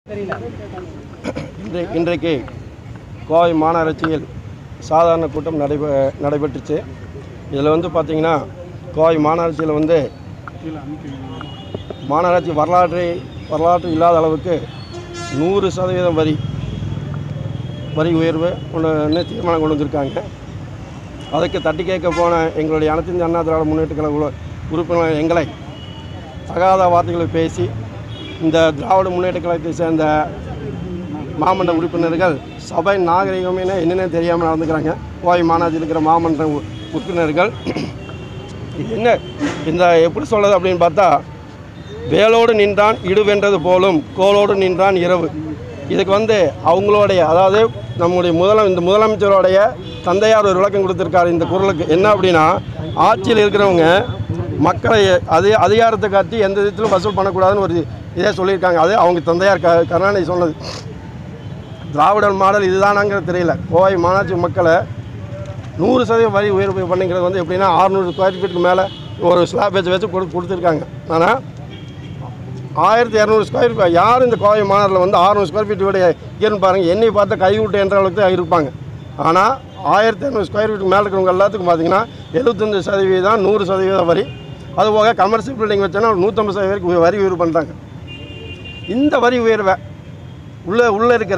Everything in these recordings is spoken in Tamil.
இன்றை இன்றைக்கு கோவை மாநகராட்சியில் சாதாரண கூட்டம் நடைபெ நடைபெற்றுச்சு இதில் வந்து பார்த்திங்கன்னா கோவை மாநகராட்சியில் வந்து மாநகராட்சி வரலாற்றை வரலாற்று இல்லாத அளவுக்கு நூறு சதவீதம் வரி வரி உயர்வு ஒன்று தீர்மானம் கொண்டு வந்திருக்காங்க அதுக்கு தட்டி கேட்க போன எங்களுடைய அனைத்து இந்திய அண்ணா திராவிட முன்னேற்ற கழக உறு- உறுப்பினர் எங்களை தகாத வார்த்தைகளை பேசி இந்த திராவிட முன்னேற்ற கழகத்தை சேர்ந்த மாமன்ற உறுப்பினர்கள் சபை நாகரிகமே என்னென்ன தெரியாமல் நடந்துக்கிறாங்க கோவை மாநகராட்சியில் இருக்கிற மாமன்ற உ- உறுப்பினர்கள் இது என்ன இந்த எப்படி சொல்கிறது அப்படின்னு பார்த்தா வேலோடு நின்றான் இடுவென்றது போலும் கோலோடு நின்றான் இரவு இதுக்கு வந்து அவங்களுடைய அதாவது நம்முடைய முதல இந்த முதலமைச்சருடைய தந்தையார் ஒரு விளக்கம் கொடுத்துருக்காரு இந்த குரலுக்கு என்ன அப்படின்னா ஆட்சியில் இருக்கிறவங்க மக்களை அது அதிகாரத்தை காட்டி எந்த விதத்திலும் வசூல் பண்ணக்கூடாதுன்னு ஒரு இதே சொல்லியிருக்காங்க அது அவங்க தந்தையார் க கருணாநிதி சொன்னது திராவிடர் மாடல் இதுதானாங்கிறது தெரியல கோவை மாநகராட்சி மக்களை நூறு சதவீதம் வரி உயர்வு பண்ணிக்கிறது வந்து எப்படின்னா அறுநூறு ஸ்கொயர் ஃபீட்டுக்கு மேலே ஒரு ஸ்லாப் வச்சு வச்சு கொடு கொடுத்துருக்காங்க ஆனால் ஆயிரத்தி இரநூறு ஸ்கொயர் ஃபீட் யார் இந்த கோவை மாநகரில் வந்து அறுநூறு ஸ்கொயர் ஃபீட் விட இருக்குன்னு பாருங்கள் எண்ணெய் பார்த்தா கை விட்டு என்ற அளவுக்கு தான் இருப்பாங்க ஆனால் ஆயிரத்தி இரநூறு ஸ்கொயர் ஃபீட்டுக்கு மேலே இருக்கிறவங்க எல்லாத்துக்கும் பார்த்தீங்கன்னா எழுபத்தஞ்சு சதவீதம் நூறு சதவீதம் வரி அதுபோக கமர்ஷியல் பில்டிங் வச்சோன்னா நூற்றம்பது சதவீதம் வரைக்கும் வரி உயர்வு பண்ணுறாங்க இந்த வரி உயர்வை உள்ளே உள்ளே இருக்கிற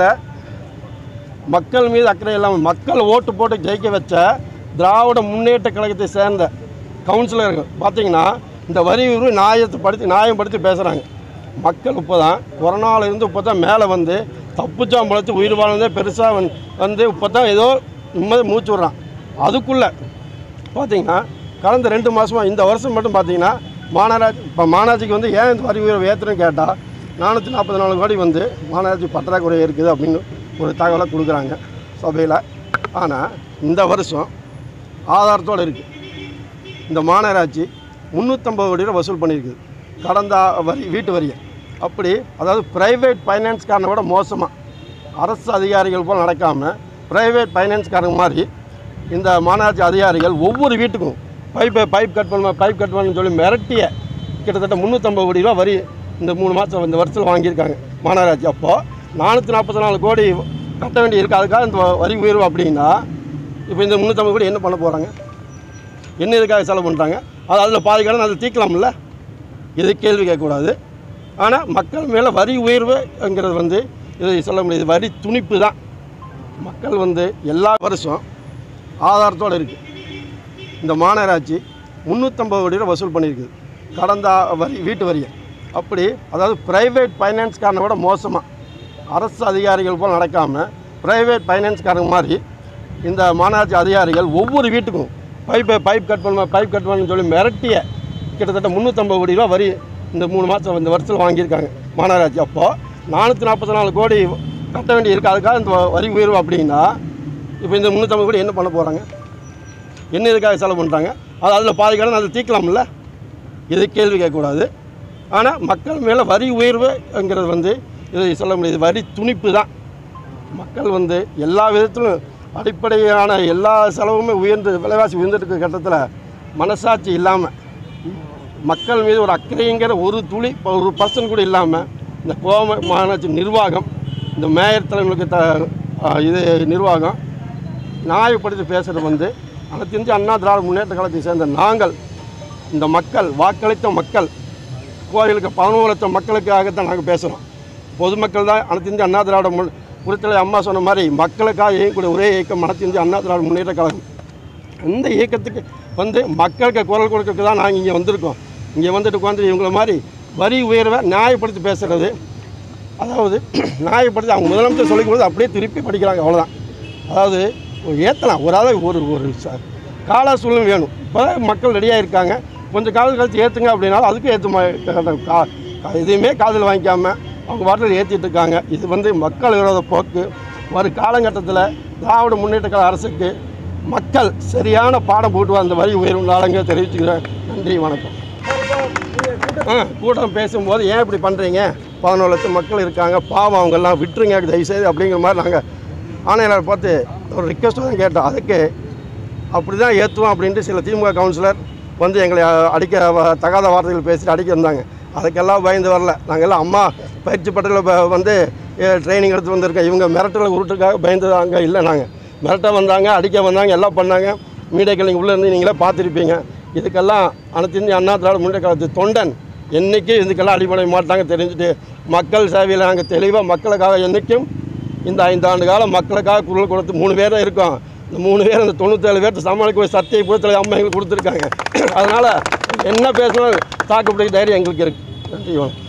மக்கள் மீது அக்கறை இல்லாமல் மக்கள் ஓட்டு போட்டு ஜெயிக்க வச்ச திராவிட முன்னேற்ற கழகத்தை சேர்ந்த கவுன்சிலர்கள் பார்த்தீங்கன்னா இந்த வரி உயர்வு நியாயத்தை படுத்தி நியாயப்படுத்தி பேசுகிறாங்க மக்கள் இப்போ தான் கொரோனாவில் இருந்து இப்போ தான் மேலே வந்து தப்புச்சாம் பழத்து உயிர் வாழ்ந்தே பெருசாக வந்து வந்து இப்போ தான் ஏதோ நிம்மதி மூச்சு விட்றான் அதுக்குள்ளே பார்த்தீங்கன்னா கடந்த ரெண்டு மாதமாக இந்த வருஷம் மட்டும் பார்த்தீங்கன்னா மாநகராட்சி இப்போ மாநகராட்சிக்கு வந்து ஏன் இந்த வரி உயர்வு ஏற்றுன்னு கேட்டால் நானூற்றி நாற்பத்தி நாலு கோடி வந்து மாநகராட்சி பற்றாக்குறை இருக்குது அப்படின்னு ஒரு தகவலை கொடுக்குறாங்க சபையில் ஆனால் இந்த வருஷம் ஆதாரத்தோடு இருக்குது இந்த மாநகராட்சி முந்நூற்றம்பது கோடி ரூபா வசூல் பண்ணியிருக்குது கடந்த வரி வீட்டு வரியை அப்படி அதாவது ப்ரைவேட் ஃபைனான்ஸ்காரனை விட மோசமாக அரசு அதிகாரிகள் போல் நடக்காமல் ப்ரைவேட் ஃபைனான்ஸ்காரங்க மாதிரி இந்த மாநகராட்சி அதிகாரிகள் ஒவ்வொரு வீட்டுக்கும் பைப்பை பைப் கட் பண்ண பைப் கட் பண்ணணும்னு சொல்லி மிரட்டிய கிட்டத்தட்ட முந்நூற்றம்பது கோடி ரூபா வரி இந்த மூணு மாதம் இந்த வருஷத்தில் வாங்கியிருக்காங்க மாநகராட்சி அப்போது நானூற்றி நாற்பத்தி நாலு கோடி கட்ட வேண்டி இருக்குது அதுக்காக இந்த வரி உயர்வு அப்படின்னா இப்போ இந்த முந்நூற்றம்பது கோடி என்ன பண்ண போகிறாங்க என்ன இதுக்காக செலவு பண்ணுறாங்க அது அதில் பாதி கடன் அதை தீர்க்கலாம்ல இது கேள்வி கேட்கக்கூடாது ஆனால் மக்கள் மேலே வரி உயர்வுங்கிறது வந்து இது சொல்ல முடியாது வரி துணிப்பு தான் மக்கள் வந்து எல்லா வருஷம் ஆதாரத்தோடு இருக்குது இந்த மாநகராட்சி முந்நூற்றம்பது கோடி ரூபா வசூல் பண்ணியிருக்குது கடந்த வரி வீட்டு வரியை அப்படி அதாவது ப்ரைவேட் ஃபைனான்ஸ்காரனை விட மோசமாக அரசு அதிகாரிகள் போல் நடக்காமல் ப்ரைவேட் ஃபைனான்ஸ்காரங்க மாதிரி இந்த மாநகராட்சி அதிகாரிகள் ஒவ்வொரு வீட்டுக்கும் பைப்பை பைப் கட் பண்ண பைப் கட் பண்ணணும்னு சொல்லி மிரட்டிய கிட்டத்தட்ட முந்நூற்றம்பது கோடி ரூபா வரி இந்த மூணு மாதம் இந்த வருஷத்தில் வாங்கியிருக்காங்க மாநகராட்சி அப்போது நானூற்றி நாற்பத்தி நாலு கோடி கட்ட வேண்டி இருக்குது அதுக்காக இந்த வரி உயர்வு அப்படின்னா இப்போ இந்த முந்நூற்றம்பது கோடி என்ன பண்ண போகிறாங்க என்ன இதுக்காக செலவு பண்ணுறாங்க அது அதில் பாதி கடன் அதை தீர்க்கலாம்ல இது கேள்வி கேட்கக்கூடாது ஆனால் மக்கள் மேலே வரி உயர்வுங்கிறது வந்து இது சொல்ல முடியாது வரி துணிப்பு தான் மக்கள் வந்து எல்லா விதத்திலும் அடிப்படையான எல்லா செலவுமே உயர்ந்து விலைவாசி உயர்ந்துட்டு இருக்க கட்டத்தில் மனசாட்சி இல்லாமல் மக்கள் மீது ஒரு அக்கறைங்கிற ஒரு துளி இப்போ ஒரு பர்சன்ட் கூட இல்லாமல் இந்த கோவை மாநகராட்சி நிர்வாகம் இந்த மேயர் தலைவர்களுக்கு த ஆ, இது நிர்வாகம் நியாயப்படுத்தி பேசுகிறது வந்து அனைத்து இந்திய அண்ணா திராவிட முன்னேற்ற கழகத்தை சேர்ந்த நாங்கள் இந்த மக்கள் வாக்களித்த மக்கள் கோயிலுக்கு பதினோரு லட்சம் மக்களுக்காகத்தான் நாங்கள் பேசுகிறோம் பொதுமக்கள் தான் அனைத்து இந்திய அண்ணா திராவிட முன் குறித்தலை அம்மா சொன்ன மாதிரி மக்களுக்காக இயங்கக்கூடிய ஒரே இயக்கம் அனைத்து இந்திய அண்ணா திராவிட முன்னேற்ற கழகம் இந்த இயக்கத்துக்கு வந்து மக்களுக்கு குரல் கொடுக்கறதுக்கு தான் நாங்கள் இங்கே வந்திருக்கோம் இங்கே வந்துட்டு உட்காந்து இவங்கள மாதிரி வரி உயர்வை நியாயப்படுத்தி பேசுகிறது அதாவது நியாயப்படுத்தி அவங்க முதலமைச்சர் சொல்லிக் கொடுத்து அப்படியே திருப்பி படிக்கிறாங்க அவ்வளோதான் அதாவது ஒரு ஏற்றலாம் ஒரு அதாவது ஒரு ஒரு ச- கால சூழ்நிலை வேணும் இப்போ மக்கள் ரெடியாக இருக்காங்க கொஞ்சம் காலம் கழிச்சு ஏற்றுங்க அப்படின்னாலும் அதுக்கும் ஏற்ற எதையுமே காதில் வாங்கிக்காம அவங்க வாட்டில் ஏற்றிட்டு இருக்காங்க இது வந்து மக்கள் விரோத போக்கு வரும் காலகட்டத்தில் திராவிட முன்னேற்ற கழக அரசுக்கு மக்கள் சரியான பாடம் போட்டு அந்த வரி உயர்வு நாளுங்க தெரிவிச்சுக்கிறேன் நன்றி வணக்கம் ஆ கூட்டம் பேசும்போது ஏன் இப்படி பண்ணுறீங்க பதினோரு லட்சம் மக்கள் இருக்காங்க பாவம் அவங்கெல்லாம் விட்டுருங்க தயவுசெய்து அப்படிங்கிற மாதிரி நாங்கள் ஆணையாளர் பார்த்து ஒரு ரிக்வஸ்ட் தான் கேட்டோம் அதுக்கு அப்படி தான் ஏற்றுவோம் அப்படின்ட்டு சில திமுக கவுன்சிலர் வந்து எங்களை அடிக்க வ- தகாத வார்த்தைகள் பேசிட்டு அடிக்க இருந்தாங்க அதுக்கெல்லாம் பயந்து வரல நாங்கள் எல்லாம் அம்மா பயிற்சி பட்டத்தில் வந்து ட்ரைனிங் எடுத்து வந்திருக்கோம் இவங்க மிரட்டல உருட்டுக்காக பயந்து அங்கே இல்லை நாங்கள் மிரட்ட வந்தாங்க அடிக்க வந்தாங்க எல்லாம் பண்ணாங்க மீடியாக்கள் நீங்கள் உள்ளே இருந்து நீங்களே பார்த்துருப்பீங்க இதுக்கெல்லாம் அனைத்து இந்திய அண்ணா திராவிட முன்னேற்ற கழகத்து தொண்டன் என்றைக்கு இதுக்கெல்லாம் அடிபட மாட்டாங்க தெரிஞ்சுட்டு மக்கள் சேவையில் நாங்கள் தெளிவாக மக்களுக்காக என்றைக்கும் இந்த ஐந்தாண்டு காலம் மக்களுக்காக குரல் கொடுத்து மூணு பேர் தான் இருக்கோம் இந்த மூணு பேர் அந்த தொண்ணூற்றேழு பேர்த்து சமாளிக்க சத்திய புறத்தில் அம்மா எங்களுக்கு கொடுத்துருக்காங்க அதனால் என்ன பேசணும் தாக்குப்பிடிக்க தைரியம் எங்களுக்கு இருக்குது நன்றி வணக்கம்